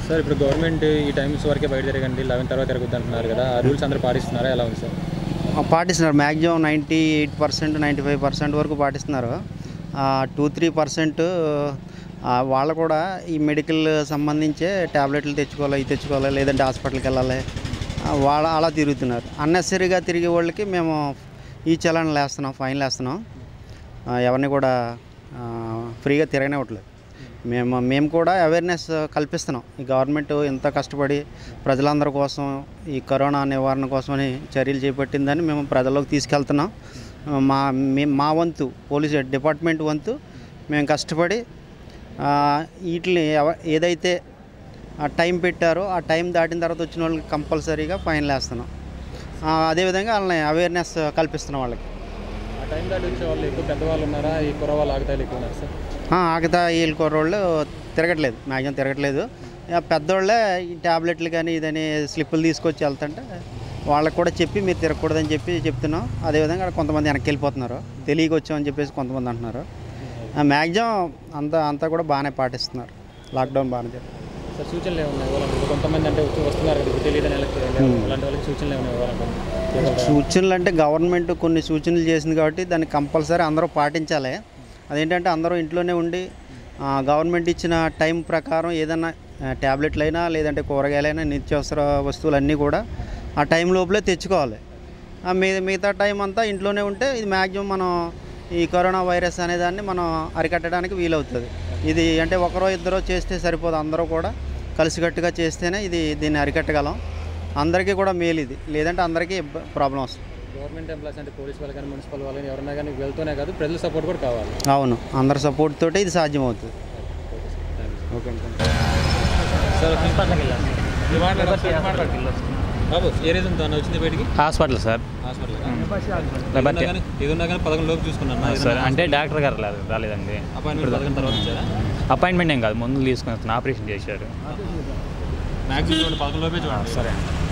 Sir ఇప్పుడు government ఈ times వరకే బయట తిరగండి లెవెన్ తర్వాత తిరగద్దు అంటున్నారు కదా ఆ రూల్స్ అందరూ పాటిస్తున్నారా ఎలా ఉంది సార్ ఆ, పాటిస్తున్నారు maximum ninety eight percent ninety five percent వరకు పాటిస్తున్నారు టూ త్రీ పర్సెంట్ వాళ్ళు కూడా ఈ మెడికల్ సంబంధించే ట్యాబ్లెట్లు తెచ్చుకోవాలి ఇవి తెచ్చుకోవాలి లేదంటే హాస్పిటల్కి వెళ్ళాలి ఆ, వాళ్ళ అలా తిరుగుతున్నారు అన్నెసరీగా తిరిగే వాళ్ళకి మేము ఈ చలాన్లు వేస్తున్నాం ఫైన్లు వేస్తున్నాం ఆ, ఎవరిని కూడా ఆ, ఫ్రీగా తిరగనివ్వట్లేదు మేము మేము కూడా అవేర్నెస్ కల్పిస్తున్నాం ఈ గవర్నమెంట్ ఎంత కష్టపడి ప్రజలందరి కోసం ఈ కరోనా నివారణ కోసమని చర్యలు చేపట్టిందని మేము ప్రజల్లోకి తీసుకెళ్తున్నాం మా మేము మా వంతు పోలీస్ డిపార్ట్మెంట్ వంతు మేము కష్టపడి ఆ, వీటిని ఎవ- ఏదైతే ఆ టైం పెట్టారో ఆ టైం దాటిన తర్వాత వచ్చిన వాళ్ళకి కంపల్సరీగా ఫైన్లు వేస్తున్నాం ఆ, అదేవిధంగా వాళ్ళని అవేర్నెస్ కల్పిస్తున్నాం వాళ్ళకి ఆ టైం దాటి వచ్చే వాళ్ళు ఎక్కువ పెద్దవాళ్ళు ఉన్నారా ఈ కుర్రవాళ్ళు ఆగుతాయి ఎక్కువ ఉన్నారు సార్ ఆ, ఆగతా వీళ్ళ కుర్రోళ్ళు తిరగట్లేదు మ్యాక్సిమం తిరగట్లేదు ఇక పెద్దోళ్ళే ఈ ట్యాబ్లెట్లు కానీ ఇదని స్లిప్పులు తీసుకొచ్చి వెళ్తుంటే వాళ్ళకి కూడా చెప్పి మీరు తిరగకూడదని చెప్పి చెప్తున్నాం అదేవిధంగా అక్కడ కొంతమంది వెనక్కి వెళ్ళిపోతున్నారు తెలియక వచ్చామని చెప్పేసి కొంతమంది అంటున్నారు మ్యాక్సిమం అంతా అంతా కూడా బాగానే పాటిస్తున్నారు లాక్డౌన్ బాగానే జరిగింది సార్ సూచనలు ఏమున్నాయి ఇవ్వాలంటే కొంతమంది అంటే వచ్చి వస్తున్నారు కదా ఇప్పుడు తెలియదని వాళ్ళకి అలాంటి వాళ్ళకి సూచనలు ఏమైనా ఇవ్వాలంటే సూచనలు అంటే గవర్నమెంట్ కొన్ని సూచనలు చేసింది కాబట్టి దాన్ని కంపల్సరీ అందరూ పాటించాలి అదేంటంటే అందరూ ఇంట్లోనే ఉండి ఆ, గవర్నమెంట్ ఇచ్చిన టైం ప్రకారం ఏదైనా ఆ, ట్యాబ్లెట్లు అయినా లేదంటే కూరగాయలైనా నిత్యావసర వస్తువులన్నీ కూడా ఆ టైం లోపలే తెచ్చుకోవాలి ఆ మీ మిగతా టైం అంతా ఇంట్లోనే ఉంటే ఇది మ్యాక్సిమం మనం ఈ కరోనా వైరస్ అనేదాన్ని మనం అరికట్టడానికి వీలవుతుంది ఇది అంటే ఒకరో ఇద్దరో చేస్తే సరిపోదు అందరూ కూడా కలిసికట్టుగా చేస్తేనే ఇది దీన్ని అరికట్టగలం అందరికీ కూడా మేలు ఇది లేదంటే అందరికీ ఇబ్బ- ప్రాబ్లం వస్తుంది గవర్నమెంట్ ఎంప్లాయీస్ అంటే పోలీస్ వాళ్ళు కానీ మున్సిపల్ వాళ్ళు కానీ ఎవరైనా కానీ వెళ్తూనే కాదు ప్రజల సపోర్ట్ కూడా కావాలి అవును అందరి సపోర్ట్ తోటి ఇది సాధ్యమవుతుంది ఓకే సార్ హాస్పిటల్కి వెళ్ళాను బాబు ఏ రీజన్ తో వచ్చింది బయటికి హాస్పిటల్ సార్ హాస్పిటల్ ఇది ఉన్నా కానీ పదకొండు లోపు చూసుకున్నాను సార్ అంటే డాక్టర్ గారు రాలేదు రాలేదండి అపాయింట్మెంట్ పదకొండు తర్వాత వచ్చారా అపాయింట్మెంట్ ఏం కాదు ముందు తీసుకుని వస్తాను ఆపరేషన్ చేశారు మ్యాక్సిమం చూడండి పదకొండు లోపే చూడండి సరే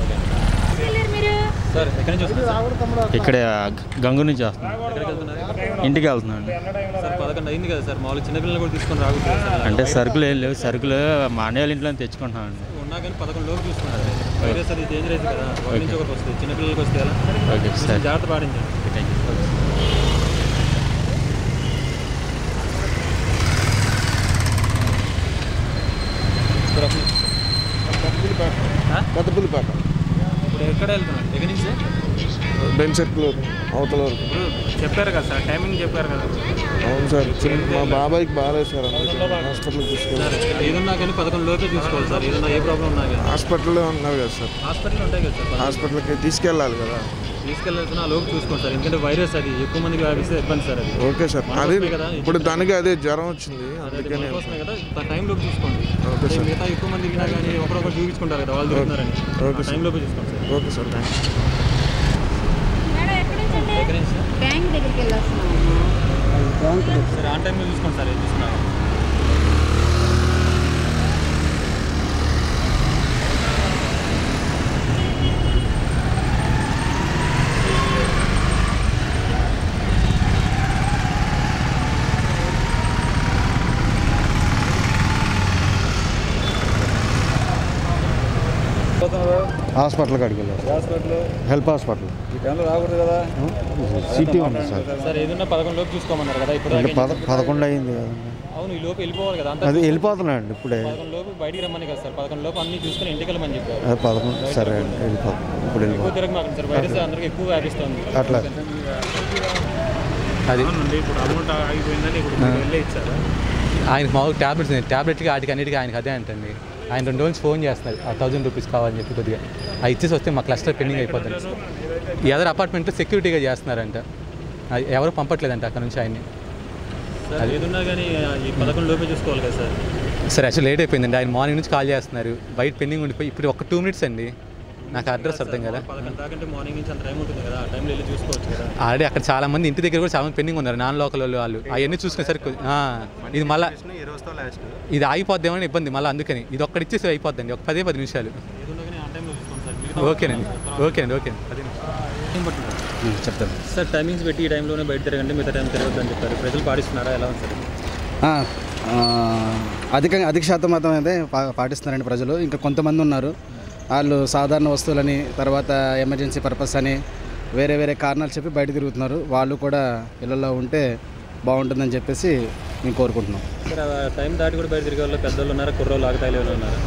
సార్ ఎక్కడి నుంచి వస్తున్నారు ఇక్కడ గంగు నుంచి వస్తున్నాను ఎక్కడికి వెళ్తున్నారు ఇంటికి వెళ్తున్నాను సార్ పదకొండు అయింది కదా సార్ మామూలు చిన్నపిల్లలు కూడా తీసుకొని రాకూడదు సార్ అంటే సరుకులు ఏం లేవు సరుకులు మా అన్నయ్య వాళ్ళ ఇంట్లో తెచ్చుకుంటున్నాను ఉన్నా కానీ పదకొండు లోపు చూసుకున్నారు వైరస్ అది డేంజర్ అయితే కదా ఒకరి నుంచి ఒకరికి వస్తుంది చిన్నపిల్లలకి వస్తే ఎలా ఓకే కొంచెం సరే జాగ్రత్త పాటించండి థ్యాంక్ యూ ఆ? పెద్దపల్లిపేట ఇప్పుడు ఎక్కడ వెళ్తున్నారు ఎక్కడి నుంచి బెన్ సర్కిల్ అవతల వరకు ఇప్పుడు చెప్పారు కదా సార్ టైమింగ్ చెప్పారు కదా అవును సార్ చిన్న మా బాబాయ్కి బాగాలేదు సార్ అందుకే హాస్పిటల్కి తీసుకెళ్ళారు ఏదున్నా కానీ పదకొండు లోపే చూసుకోవాలి సార్ ఏదన్నా ఏ ప్రాబ్లం ఉన్నా కానీ హాస్పిటల్లో ఉన్నారు కదా సార్ హాస్పిటల్ ఉంటాయి కదా సార్ హాస్పిటల్కి తీసుకెళ్ళాలి కదా తీసుకెళ్ళాల్సిన ఆ లోపు చూసుకోండి సార్ ఎందుకంటే వైరస్ అది ఎక్కువ మందికి వ్యాపిస్తే ఇబ్బంది సార్ అది ఓకే సార్ మన అదే కోసమే కదా ఇప్పుడు దానికి అదే జ్వరం వచ్చింది అదే అందుకని మన కోసమే కదా ఆ టైం లోపు చూసుకోండి ఓకే అంటే సార్ మిగతా ఎక్కువ మంది వినా కానీ ఒకరొకరు చూపించుకుంటారు కదా వాళ్ళు తిరుగుతున్నారని ఓకే టైం లోపే చూసుకోండి sir okay sir thanks madam ఎక్కడి నుంచి అండి ఎక్కడి నుంచి సార్? బ్యాంక్ దగ్గరికి వెళ్ళొస్తున్నాము సరే ఆన్ టైంలో చూసుకోండి సార్ ఏం చూస్తున్నారు హాస్పిటల్ కాడికి వెళ్ళారు హాస్పిటల్ హెల్ప్ హాస్పిటల్ ఈ టైంలో రాకూడదు కదా సిటీ ఉంది సార్ సార్ ఏదన్నా పదకొండు లోపు చూసుకోమన్నారు కదా ఇప్పుడు అంటే దాకా పద పదకొండు అయింది కదండి అవును ఈ లోపు వెళ్ళిపోవాలి కదా అంతా అది వెళ్ళిపోతున్నాండి ఇప్పుడే పదకొండు లోపు బయటికి రమ్మని కదా సార్ పదకొండు లోపు అన్ని చూసుకుని ఇంటికి వెళ్ళమని చెప్పారు అది పదకొండు సరే అండి వెళ్ళిపోతాం ఇప్పుడు ఎక్కువ వెళ్ళిపోతాం తిరగమాకండి సార్ వైరస్ అందరికి ఎక్కువ వ్యాపిస్తుంది అట్లా అది ఇప్పుడు అమౌంట్ ఆగిపోయిందని ఇప్పుడు మీరు వెళ్ళే ఇచ్చారా ఆయనకి మామూలు ట్యాబ్లెట్స్ ట్యాబ్లెట్కి వాటికి అన్నిటికీ ఆయనకి అదే అంటండి ఆయన రెండు రోజులు ఫోన్ చేస్తున్నారు ఆ థౌజండ్ రూపీస్ కావాలని చెప్పి కొద్దిగా అది ఇచ్చేసి వస్తే మా క్లస్టర్ పెండింగ్ అయిపోతుంది ఈ అదర్ అపార్ట్మెంట్లో సెక్యూరిటీగా చేస్తున్నారంట అది ఎవరు పంపట్లేదంట అక్కడ నుంచి ఆయన్ని సార్ ఏదున్నా కానీ ఈ పదకొండు లోపే చూసుకోవాలి కదా సార్ సరే యాక్చువల్ లేట్ అయిపోయిందండి ఆయన మార్నింగ్ నుంచి కాల్ చేస్తున్నారు బయట పెండింగ్ ఉండిపోయి ఇప్పుడు ఒక టూ మినిట్స్ అండి నాకు అడ్రస్ అర్థం కదా పదకొండు దాకంటే మార్నింగ్ నుంచి అంత టైం ఉంటుంది కదా ఆ టైంలో వెళ్ళి చూసుకోవచ్చు కదా ఆల్రెడీ అక్కడ చాలా మంది ఇంటి దగ్గర కూడా చాలా మంది పెండింగ్ ఉన్నారు నాన్ లోకల్ వాళ్ళు వాళ్ళు అవన్నీ చూసుకునేసరికి ఆ, ఇది మళ్ళీ ఇది ఆగిపోద్దేమో అని ఇబ్బంది మళ్ళీ అందుకని ఇది ఒక్కటి ఇచ్చేసి అయిపోద్దండి ఒక పదే పది నిమిషాలు ఏదున్నా కానీ ఆ టైంలో చూసుకోండి సార్ మిగతా ఓకేనండి ఓకేనండి ఓకే పది టైం పడుతుంది చెప్తాను సార్ టైమింగ్స్ పెట్టి ఈ టైంలోనే బయట తిరగండి మిగతా టైం తిరగద్దు అని చెప్పారు ప్రజలు పాటిస్తున్నారా ఎలా ఉంది సార్ ఆ, అధికంగా అధిక శాతం మాత్రం అయితే పా- పాటిస్తున్నారండి ప్రజలు ఇంకా కొంతమంది ఉన్నారు వాళ్ళు సాధారణ వస్తువులని తర్వాత ఎమర్జెన్సీ పర్పస్ అని వేరే వేరే కారణాలు చెప్పి బయట తిరుగుతున్నారు వాళ్ళు కూడా ఇళ్ళల్లో ఉంటే బాగుంటుందని చెప్పేసి మేము కోరుకుంటున్నాం సార్ ఆ టైం దాటి కూడా బయట తిరిగే వాళ్ళు పెద్దోళ్ళు ఉన్నారు కుర్రోళ్ళు ఆగతాయిలు ఉన్నారు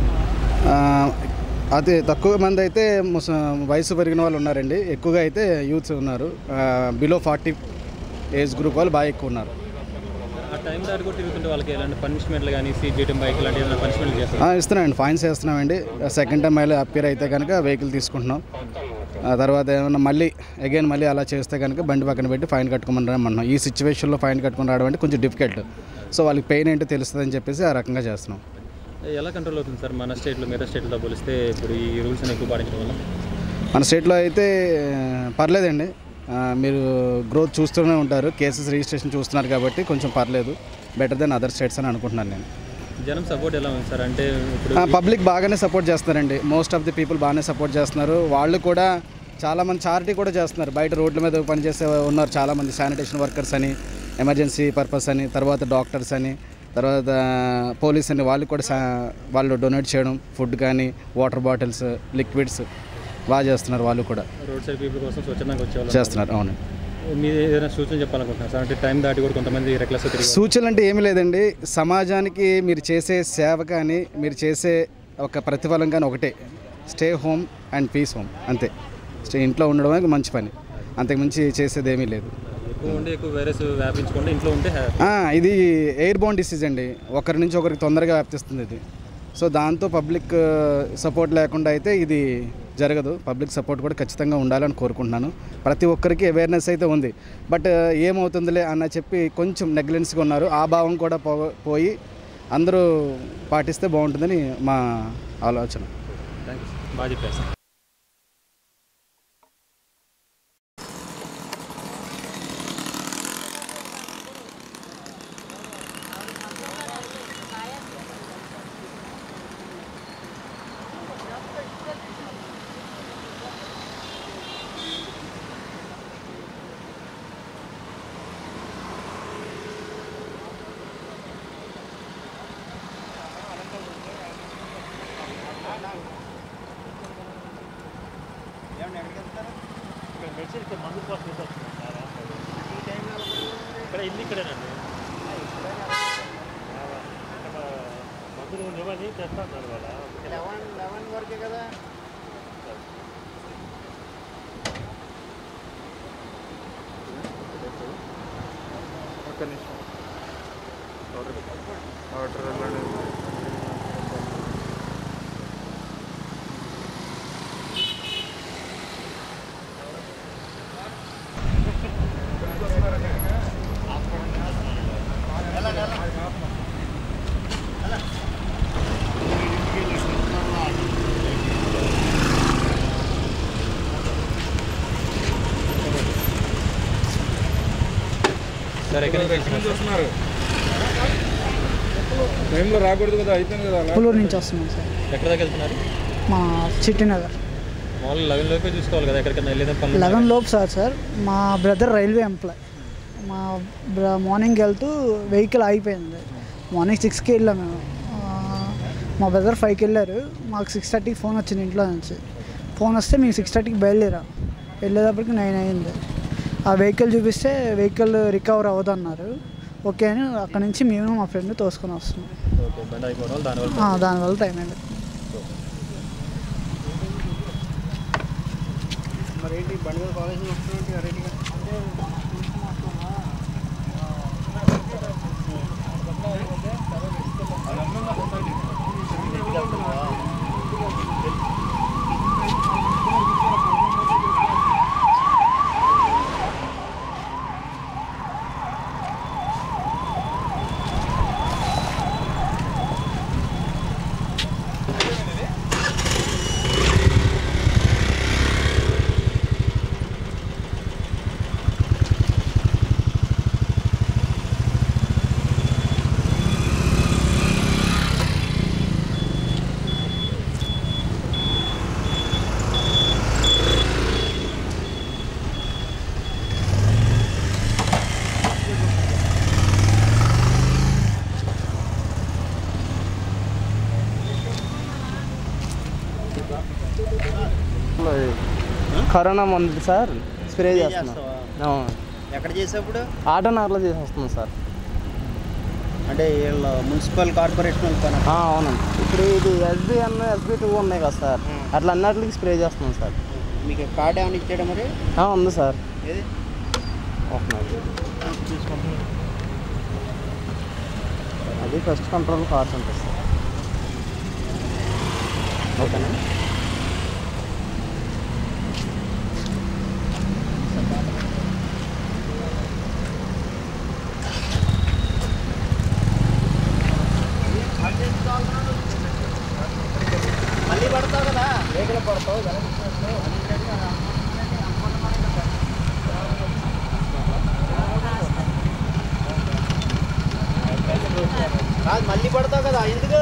ఆ, అతి తక్కువ మంది అయితే ముస వయసు పెరిగిన వాళ్ళు ఉన్నారండి ఎక్కువగా అయితే యూత్స్ ఉన్నారు బిలో ఫార్టీ ఏజ్ గ్రూప్ వాళ్ళు బాగా ఎక్కువ ఉన్నారు ఆ టైం దాటి కూడా తిరుగుతుంటే వాళ్ళకి ఎలాంటి పనిష్మెంట్లు కానీ సీట్ చేయడం బైక్ లాంటి ఏమైనా పనిష్మెంట్లు చేస్తారు ఆ, ఇస్తున్నామండి ఫైన్స్ వేస్తున్నామండి సెకండ్ టైం మళ్ళీ అప్పీర్ అయితే కనుక వెహికల్ తీసుకుంటున్నాం ఆ తర్వాత ఏమన్నా మళ్ళీ అగైన్ మళ్ళీ అలా చేస్తే కనుక బండి పక్కన పెట్టి ఫైన్ కట్టుకోమని రమ్మన్నాం ఈ సిచ్యువేషన్లో ఫైన్ కట్టుకుని రావడం అంటే కొంచెం డిఫికల్ట్ సో వాళ్ళకి పెయిన్ ఏంటో తెలుస్తుందని చెప్పేసి ఆ రకంగా చేస్తున్నాం ఎలా కంట్రోల్ అవుతుంది సార్ మన స్టేట్లో మిగతా స్టేట్లతో పోలిస్తే ఇప్పుడు ఈ రూల్స్ ఎక్కువ పాటించడం వల్ల మన స్టేట్లో అయితే ఆ, పర్లేదండి ఆ, మీరు గ్రోత్ చూస్తూనే ఉంటారు కేసెస్ రిజిస్ట్రేషన్ చూస్తున్నారు కాబట్టి కొంచెం పర్లేదు బెటర్ దెన్ అదర్ స్టేట్స్ అని అనుకుంటున్నాను నేను జనం సపోర్ట్ ఎలా ఉంది సార్ అంటే ఇప్పుడు పబ్లిక్ బాగానే సపోర్ట్ చేస్తున్నారండి మోస్ట్ ఆఫ్ ది పీపుల్ బాగానే సపోర్ట్ చేస్తున్నారు వాళ్ళు కూడా చాలామంది చారిటీ కూడా చేస్తున్నారు బయట రోడ్ల మీద పనిచేసే ఉన్నారు చాలామంది శానిటేషన్ వర్కర్స్ అని ఎమర్జెన్సీ పర్పస్ అని తర్వాత డాక్టర్స్ అని తర్వాత పోలీస్ అని వాళ్ళు కూడా సా- వాళ్ళు డొనేట్ చేయడం ఫుడ్ కానీ వాటర్ బాటిల్స్ లిక్విడ్స్ బాగా చేస్తున్నారు వాళ్ళు కూడా రోడ్ సైడ్ పీపుల్ కోసం స్వచ్ఛందంగా వచ్చేవాళ్ళు చేస్తున్నారు అవును మీరు ఏదైనా సూచన చెప్పాలనుకుంటున్నారు సార్ అంటే టైం దాటి కూడా కొంతమంది రెక్లెస్ తిరిగి సూచనలు అంటే ఏమీ లేదండి సమాజానికి మీరు చేసే సేవ కానీ మీరు చేసే ఒక ప్రతిఫలం కానీ ఒకటే stay home and peace home అంతే స్టే ఇంట్లో ఉండడమే మంచి పని అంతకుమించి చేసేది ఏమీ లేదు ఎక్కువ ఉండి ఎక్కువ వైరస్ వ్యాపించకుండా ఇంట్లో ఉంటే హ్యా- ఆ, ఇది ఎయిర్ బోన్ డిసీజ్ అండి ఒకరి నుంచి ఒకరికి తొందరగా వ్యాప్తిస్తుంది ఇది సో దాంతో పబ్లిక్ సపోర్ట్ లేకుండా అయితే ఇది జరగదు పబ్లిక్ సపోర్ట్ కూడా ఖచ్చితంగా ఉండాలని కోరుకుంటున్నాను ప్రతి ఒక్కరికి అవేర్నెస్ అయితే ఉంది బట్ ఏమవుతుందిలే అన్న చెప్పి కొంచెం నెగ్లెన్స్గా ఉన్నారు ఆ భావం కూడా పో పోయి అందరూ పాటిస్తే బాగుంటుందని మా ఆలోచన థ్యాంక్ యూ బాగా చెప్పారు సార్ ఇక్కడ మెడిసిన్ ఇక్కడ మందు కోసం తీసుకు వస్తున్నాం సార్ ఇక్కడ ఇల్లు ఇక్కడేనండి ఇక్కడ మందులు ఇవ్వని తెస్తాను సార్ వాళ్ళ ఒక్క నిమిషం ఆర్డర్ ఆర్డర్ సార్ ఎక్కడి నుంచి వచ్చినారు? వస్తున్నారు టైంలో రాకూడదు కదా అయిపోయింది కదా అలా. పులూరు నుంచి వస్తున్నాం సార్ ఎక్కడ దాకా వెళ్తున్నారు మా చిట్టినగర్ మామూలుగా లెవెన్ లోపే చూసుకోవాలి కదా ఎక్కడికైనా వెళ్ళేదని పనులు లెవెన్ లోపు సార్ సార్ మా బ్రదర్ రైల్వే ఎంప్లాయ్ మా బ్ర మార్నింగ్ వెళ్తూ వెహికల్ ఆగిపోయింది మార్నింగ్ సిక్స్కి వెళ్ళాం మేము ఆ, మా బ్రదర్ ఫైవ్కి వెళ్ళారు మాకు సిక్స్ థర్టీకి ఫోన్ వచ్చింది ఇంట్లో నుంచి ఫోన్ వస్తే మేము సిక్స్ థర్టీకి బయలుదేరాం వెళ్ళేటప్పటికి నైన్ అయింది ఆ వెహికల్ చూపిస్తే వెహికల్ రికవర్ అవ్వదన్నారు ఓకే అని అక్కడ నుంచి మేము మా ఫ్రెండ్ తోసుకొని వస్తున్నాం ఓకే బండి అయిపోవడం వల్ల దానివల్ల ఆ, దానివల్ల టైం అయింది మరి ఏంటి బండి మీద కాలేజ్ వస్తున్నట్టు రెడీగా కరోనా మందు సార్ స్ప్రే చేస్తున్నాం చేస్తావా? ఎక్కడ చేసేప్పుడు ఆటో నగర్లో చేసి వస్తున్నాం సార్ అంటే వీళ్ళ మున్సిపల్ కార్పొరేషన్ వాళ్ళ పని ఆ, అవునండి ఇప్పుడు ఇది ఎస్బీఎన్ ఎస్బీ టూ ఉన్నాయి కదా సార్ అట్లా అన్నిటికి స్ప్రే చేస్తున్నాం సార్ మీకు కార్డ్ ఏమైనా ఇచ్చాడా మరి ఆ, ఉంది సార్ ఏది ఒక నిమిషం. అది ఫస్ట్ కంట్రోల్ కార్స్ ఉంటుంది సార్ ఓకేనా మళ్ళీ పడతావు కదా రేగులు పడతావు కాదు మళ్ళీ పడతావు కదా ఎందుకు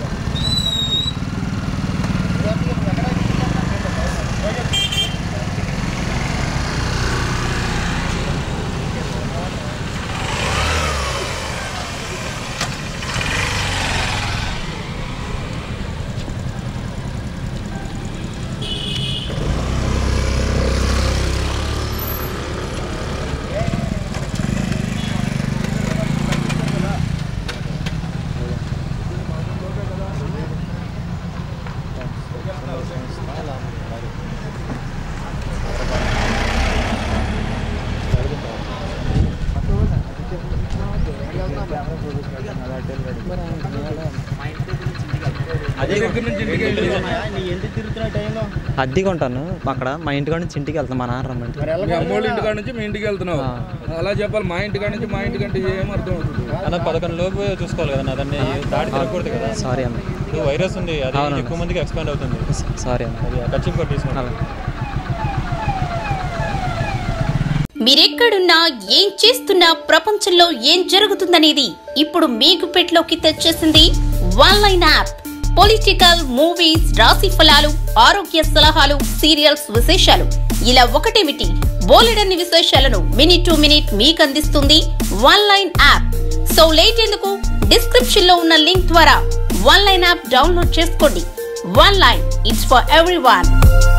నీ ఎందుకు తిరుగుతున్న టైంలో అద్దెకి ఉంటాను అక్కడ మా ఇంటికాడ నుంచి ఇంటికి వెళ్తాను మా నాన్న రమ్మంటే మీ అమ్మోళ్ళ ఇంటికాడ నుంచి మీ ఇంటికి వెళ్తున్నావు అలా చెప్పాలి మా ఇంటికాడ నుంచి మా ఇంటికంటే ఏం అర్థం అవుతుంది అలా పదకొండు లోపు చూసుకోవాలి కదా దాన్ని దాడి తిరగకూడదు కదా సారీ అన్న ఇప్పుడు వైరస్ ఉంది అది అవునన్నా. ఎక్కువ మందికి ఎక్స్పాండ్ అవుతుంది సారీ అన్న అది ఖర్చు కూడా తీసుకోవాలి మీరెక్కడున్నా ఏం చేస్తున్నా ప్రపంచంలో ఏం జరుగుతుందనేది ఇప్పుడు మీకు పెట్లోకి తెచ్చేసింది one line app political movies రాశి ఫలాలు ఆరోగ్య సలహాలు సీరియల్స్ విశేషాలు ఇలా ఒకటేమిటి బోలెడన్ని విశేషాలను మినిట్ టు మినిట్ మీకు అందిస్తుంది one line app so late ఎందుకు డిస్క్రిప్షన్ లో ఉన్న లింక్ ద్వారా వన్ లైన్ యాప్ డౌన్లోడ్ చేసుకోండి one line it's for every